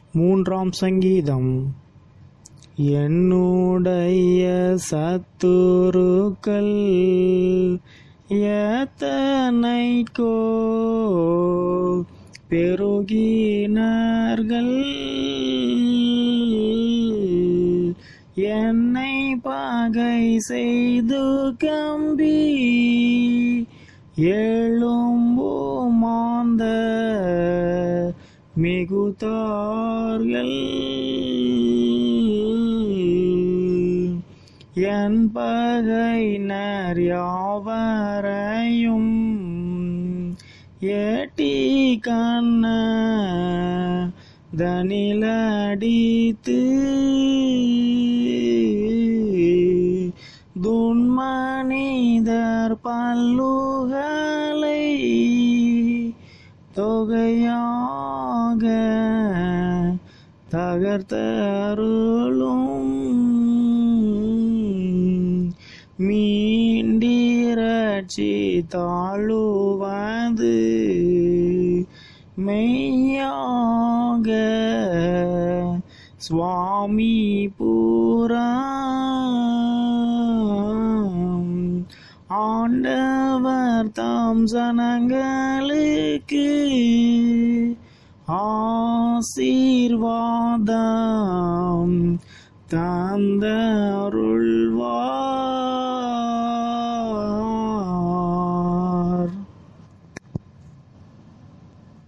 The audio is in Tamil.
மூன்றாம் சங்கீதம் என்னுடைய சத்துருக்கள் எத்தனைக்கோ பெருகினார்கள் என்னை பகை செய்து கம்பி எழும்பு மாந்த மிகுத்தார்கள் என் பகையினர் யாவரையும் ஏட்டி கண்ண தனிலடித்து துன்மனிதர் பல்லுகளை தொகையாக தகர்த்தருளும் மீண்டிரட்சி தாழுவது மெய்யாக சுவாமி பூரம் ஆண்டவர் தாம் ஜனங்களுக்கு ஆசீர்வாதம் தந்தருள்